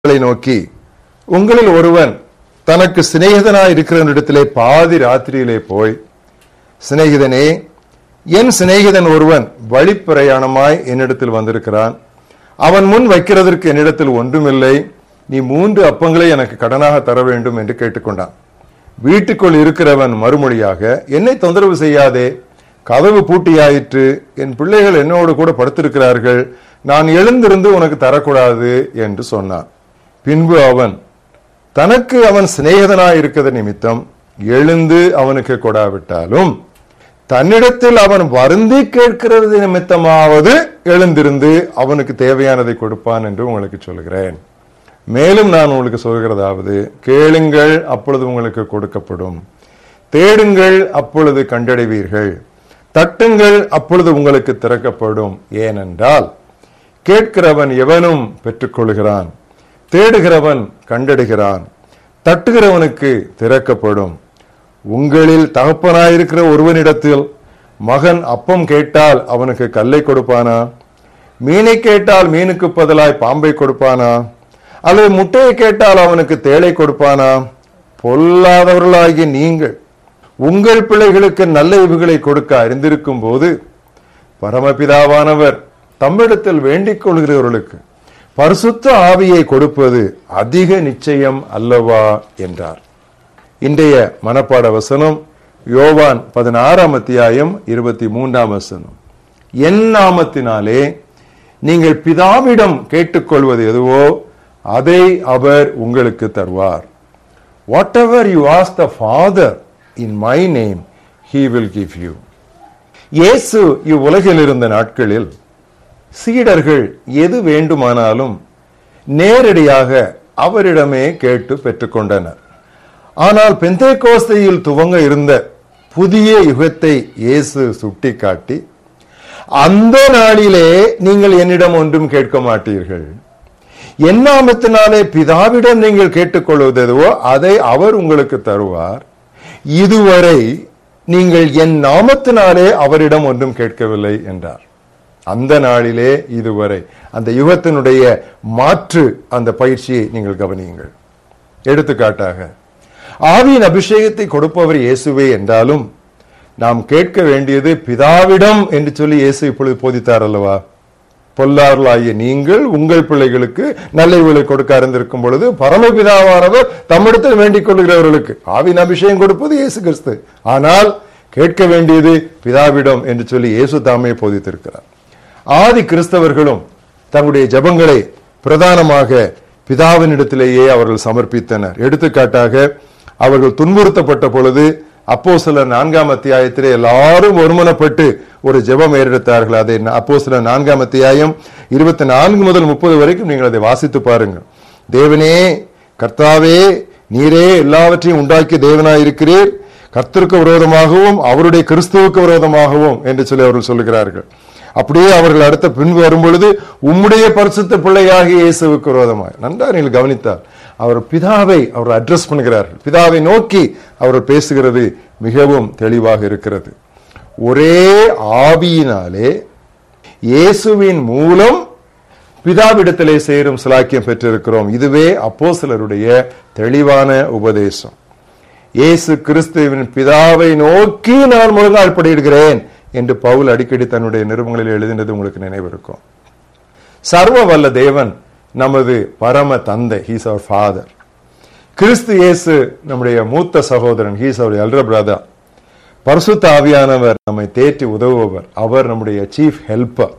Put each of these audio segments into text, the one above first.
உங்களை நோக்கி உங்களில் ஒருவன் தனக்கு சிநேகிதனாய் இருக்கிறவனிடத்திலே பாதி ராத்திரியிலே போய் சிநேகிதனே என் சிநேகிதன் ஒருவன் வழிப்பிரயாணமாய் என்னிடத்தில் வந்திருக்கிறான் அவன் முன் வைக்கிறதற்கு என்னிடத்தில் ஒன்றுமில்லை நீ மூன்று அப்பங்களை எனக்கு கடனாக தர வேண்டும் என்று கேட்டுக்கொண்டான் வீட்டுக்குள் இருக்கிறவன் மறுமொழியாக என்னை தொந்தரவு செய்யாதே கதவு பூட்டியாயிற்று என் பிள்ளைகள் என்னோடு கூட படுத்திருக்கிறார்கள் நான் எழுந்திருந்து உனக்கு தரக்கூடாது என்று சொன்னான் பின்பு அவன் தனக்கு அவன் சிநேகிதனாய் இருக்கிறது நிமித்தம் எழுந்து அவனுக்கு கொடாவிட்டாலும் தன்னிடத்தில் அவன் வருந்தி கேட்கிறது நிமித்தமாவது எழுந்திருந்து அவனுக்கு தேவையானதை கொடுப்பான் என்று உங்களுக்கு சொல்கிறேன் மேலும் நான் உங்களுக்கு சொல்கிறதாவது கேளுங்கள் அப்பொழுது உங்களுக்கு கொடுக்கப்படும் தேடுங்கள் அப்பொழுது கண்டடைவீர்கள் தட்டுங்கள் அப்பொழுது உங்களுக்கு திறக்கப்படும் ஏனென்றால் கேட்கிறவன் எவனும் பெற்றுக்கொள்கிறான் தேடுகிறவன் கண்டடைகிறான் தட்டுகிறவனுக்கு திறக்கப்படும் உங்களில் தகப்பனாயிருக்கிற ஒருவனிடத்தில் மகன் அப்பம் கேட்டால் அவனுக்கு கல்லை கொடுப்பானா மீனை கேட்டால் மீனுக்கு பதிலாய் பாம்பை கொடுப்பானா அல்லது முட்டையை கேட்டால் அவனுக்கு தேளை கொடுப்பானா பொல்லாதவர்களாகிய நீங்கள் உங்கள் பிள்ளைகளுக்கு நல்ல இவுகளை கொடுக்க அறிந்திருக்கும் போது பரமபிதாவானவர் தம்மிடத்தில் வேண்டிக் கொள்கிறவர்களுக்கு பரிசுத்த ஆவியை கொடுப்பது அதிக நிச்சயம் அல்லவா என்றார் இன்றைய மனப்பாட வசனம் யோவான் பதினாறாம் அத்தியாயம் இருபத்தி மூன்றாம் வசனம் என் நாமத்தினாலே நீங்கள் பிதாவிடம் கேட்டுக்கொள்வது எதுவோ அதை அவர் உங்களுக்கு தருவார் whatever you ask the father in my name he will give you Yesu இவ்வுலகில் இருந்த நாட்களில் சீடர்கள் எது வேண்டுமானாலும் நேரடியாக அவரிடமே கேட்டு பெற்றுக்கொண்டனர் ஆனால் பெந்தே கோஸ்தையில் துவங்க இருந்த புதிய யுகத்தை இயேசு சுட்டிக்காட்டி அந்த நாளிலே நீங்கள் என்னிடம் ஒன்றும் கேட்க மாட்டீர்கள் என் நாமத்தினாலே பிதாவிடம் நீங்கள் கேட்டுக்கொள்வது எதுவோ அதை அவர் உங்களுக்கு தருவார் இதுவரை நீங்கள் என் நாமத்தினாலே அவரிடம் ஒன்றும் கேட்கவில்லை என்றார் அந்த நாளிலே இதுவரை அந்த யுகத்தினுடைய மாற்று அந்த பயிற்சியை நீங்கள் கவனியுங்கள் எடுத்துக்காட்டாக ஆவியின் அபிஷேகத்தை கொடுப்பவர் இயேசுவே என்றாலும் நாம் கேட்க வேண்டியது பிதாவிடம் என்று சொல்லி இயேசு இப்பொழுது போதித்தார் அல்லவா பொல்லார்களாகிய நீங்கள் உங்கள் பிள்ளைகளுக்கு நல்ல கொடுக்க அறிந்திருக்கும் பொழுது பரமபிதாவானவர் தம்மிடத்தில் வேண்டிக் கொள்கிறவர்களுக்கு ஆவின் அபிஷேகம் கொடுப்பது இயேசு கிறிஸ்து ஆனால் கேட்க வேண்டியது பிதாவிடம் என்று சொல்லி இயேசு தாமே போதித்திருக்கிறார் ஆதி கிறிஸ்தவர்களும் தங்களுடைய ஜபங்களை பிரதானமாக பிதாவினிடத்திலேயே அவர்கள் சமர்ப்பித்தனர் எடுத்துக்காட்டாக அவர்கள் துன்புறுத்தப்பட்ட பொழுது அப்போ சில நான்காம் அத்தியாயத்திலே எல்லாரும் ஒருமனப்பட்டு ஒரு ஜெபம் ஏறெடுத்தார்கள் அதை அப்போ சில நான்காம் அத்தியாயம் இருபத்தி நான்கு முதல் முப்பது வரைக்கும் நீங்கள் அதை வாசித்து பாருங்கள் தேவனே கர்த்தாவே நீரே எல்லாவற்றையும் உண்டாக்கிய தேவனாய் இருக்கிறீர் கர்த்தருக்கு விரோதமாகவும் அவருடைய கிறிஸ்துவுக்கு விரோதமாகவும் என்று சொல்லி அவர்கள் சொல்லுகிறார்கள் அப்படியே அவர்கள் அடுத்த பின்பு வரும் பொழுது உம்முடைய பரிசுத்த பிள்ளையாகிய இயேசுவுக்கு விரோதமாய் நன்றாக நீங்கள் கவனித்தார் அவர் பிதாவை அவர் அட்ரஸ் பண்ணுகிறார்கள் பிதாவை நோக்கி அவர் பேசுகிறது மிகவும் தெளிவாக இருக்கிறது ஒரே ஆவியினாலே இயேசுவின் மூலம் பிதாவிடத்திலே சேரும் சிலாக்கியம் பெற்றிருக்கிறோம் இதுவே அப்போ சிலருடைய தெளிவான உபதேசம் இயேசு கிறிஸ்துவின் பிதாவை நோக்கி நான் முழுங்கால் படியிடுகிறேன் என்று பவுல் அடிக்கடி தன்னுடைய நிறுவனங்களில் எழுதினது உங்களுக்கு நினைவு இருக்கும் சர்வ வல்ல தேவன் நமது பரம தந்தை ஹீஸ் அவர் ஃபாதர் கிறிஸ்து இயேசு நம்முடைய மூத்த சகோதரன் ஹீஸ் அவர் எல்டர் பிரதர் பரிசுத்த ஆவியானவர் நம்மை தேற்றி உதவுபவர் அவர் நம்முடைய சீஃப் ஹெல்ப்பர்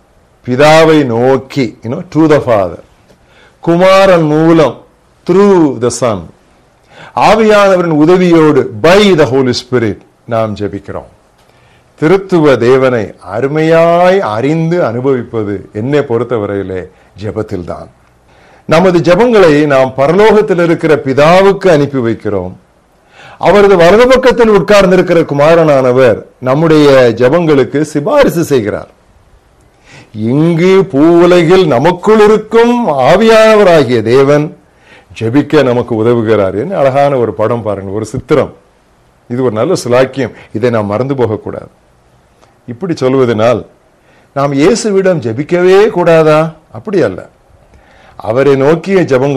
பிதாவை நோக்கி யூனோ டு த ஃபாதர் குமாரன் மூலம் த்ரூ த சன் ஆவியானவரின் உதவியோடு பை த ஹோலி ஸ்பிரிட் நாம் ஜெபிக்கிறோம் திருத்துவ தேவனை அருமையாய் அறிந்து அனுபவிப்பது என்னை பொறுத்தவரையிலே ஜெபத்தில்தான் நமது ஜெபங்களை நாம் பரலோகத்தில் இருக்கிற பிதாவுக்கு அனுப்பி வைக்கிறோம் அவரது வலது பக்கத்தில் உட்கார்ந்திருக்கிற குமாரனானவர் நம்முடைய ஜெபங்களுக்கு சிபாரிசு செய்கிறார் இங்கு பூவுலகில் நமக்குள் இருக்கும் ஆவியானவராகிய தேவன் ஜெபிக்க நமக்கு உதவுகிறார் என்ன அழகான ஒரு படம் பாருங்க ஒரு சித்திரம் இது ஒரு நல்ல சுலாக்கியம் இதை நாம் மறந்து போகக்கூடாது இப்படி சொல்வதனால் நாம் இயேசுவிடம் ஜெபிக்கவே கூடாதா அப்படி அல்ல அவரை நோக்கிய ஜபங்கள்